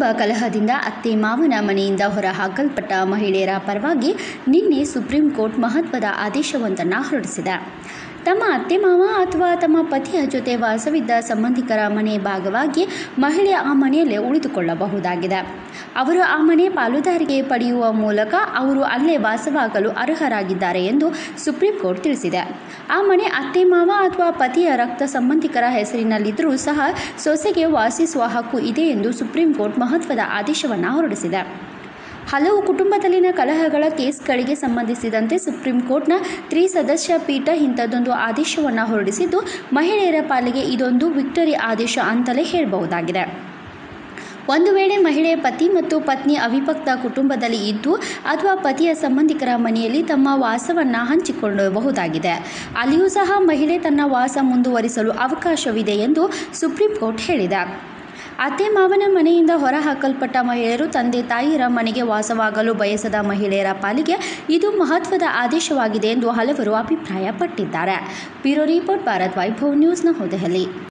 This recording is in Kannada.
ಕಲಹದಿಂದ ಅತ್ತೆ ಮಾವನ ಮನೆಯಿಂದ ಹೊರಹಾಕಲ್ಪಟ್ಟ ಮಹಿಳೆಯರ ಪರವಾಗಿ ನಿನ್ನೆ ಸುಪ್ರೀಂ ಕೋರ್ಟ್ ಮಹತ್ವದ ಆದೇಶವೊಂದನ್ನು ಹೊರಡಿಸಿದೆ ತಮ್ಮ ಅತ್ತೆ ಮಾವ ಅಥವಾ ತಮ್ಮ ಪತಿಯ ಜೊತೆ ವಾಸವಿದ್ದ ಸಂಬಂಧಿಕರ ಮನೆ ಭಾಗವಾಗಿ ಮಹಿಳೆ ಆ ಮನೆಯಲ್ಲೇ ಉಳಿದುಕೊಳ್ಳಬಹುದಾಗಿದೆ ಅವರು ಆ ಮನೆ ಪಾಲುದಾರಿಕೆ ಪಡೆಯುವ ಮೂಲಕ ಅವರು ಅಲ್ಲೇ ವಾಸವಾಗಲು ಅರ್ಹರಾಗಿದ್ದಾರೆ ಎಂದು ಸುಪ್ರೀಂ ಕೋರ್ಟ್ ತಿಳಿಸಿದೆ ಆ ಮನೆ ಅತ್ತೆ ಮಾವ ಅಥವಾ ಪತಿಯ ರಕ್ತ ಸಂಬಂಧಿಕರ ಹೆಸರಿನಲ್ಲಿದ್ದರೂ ಸಹ ಸೊಸೆಗೆ ವಾಸಿಸುವ ಹಕ್ಕು ಇದೆ ಎಂದು ಸುಪ್ರೀಂ ಕೋರ್ಟ್ ಮಹತ್ವದ ಆದೇಶವನ್ನು ಹೊರಡಿಸಿದೆ ಹಲವು ಕುಟುಂಬದಲ್ಲಿನ ಕಲಹಗಳ ಕೇಸ್ಗಳಿಗೆ ಸಂಬಂಧಿಸಿದಂತೆ ಸುಪ್ರೀಂ ಕೋರ್ಟ್ನ ತ್ರಿಸದಸ್ಯ ಪೀಠ ಇಂಥದ್ದೊಂದು ಆದೇಶವನ್ನು ಹೊರಡಿಸಿದ್ದು ಮಹಿಳೆಯರ ಪಾಲಿಗೆ ಇದೊಂದು ವಿಕ್ಟರಿ ಆದೇಶ ಅಂತಲೇ ಹೇಳಬಹುದಾಗಿದೆ ಒಂದು ವೇಳೆ ಮಹಿಳೆ ಪತಿ ಮತ್ತು ಪತ್ನಿ ಅವಿಭಕ್ತ ಕುಟುಂಬದಲ್ಲಿ ಇದ್ದು ಅಥವಾ ಪತಿಯ ಸಂಬಂಧಿಕರ ಮನೆಯಲ್ಲಿ ತಮ್ಮ ವಾಸವನ್ನು ಹಂಚಿಕೊಳ್ಳಬಹುದಾಗಿದೆ ಅಲ್ಲಿಯೂ ಸಹ ಮಹಿಳೆ ತನ್ನ ವಾಸ ಮುಂದುವರಿಸಲು ಅವಕಾಶವಿದೆ ಎಂದು ಸುಪ್ರೀಂ ಕೋರ್ಟ್ ಹೇಳಿದೆ ಅತ್ತೆ ಮಾವನ ಮನೆಯಿಂದ ಹೊರಹಾಕಲ್ಪಟ್ಟ ಮಹಿಳೆಯರು ತಂದೆ ತಾಯಿಯರ ಮನೆಗೆ ವಾಸವಾಗಲು ಬಯಸದ ಮಹಿಳೆಯರ ಪಾಲಿಗೆ ಇದು ಮಹತ್ವದ ಆದೇಶವಾಗಿದೆ ಎಂದು ಹಲವರು ಅಭಿಪ್ರಾಯಪಟ್ಟಿದ್ದಾರೆ ಬ್ಯೂರೋ ರಿಪೋರ್ಟ್ ಭಾರತ್ ವೈಭವ್ ನ್ಯೂಸ್ನ ಹೊದೆಹಲಿ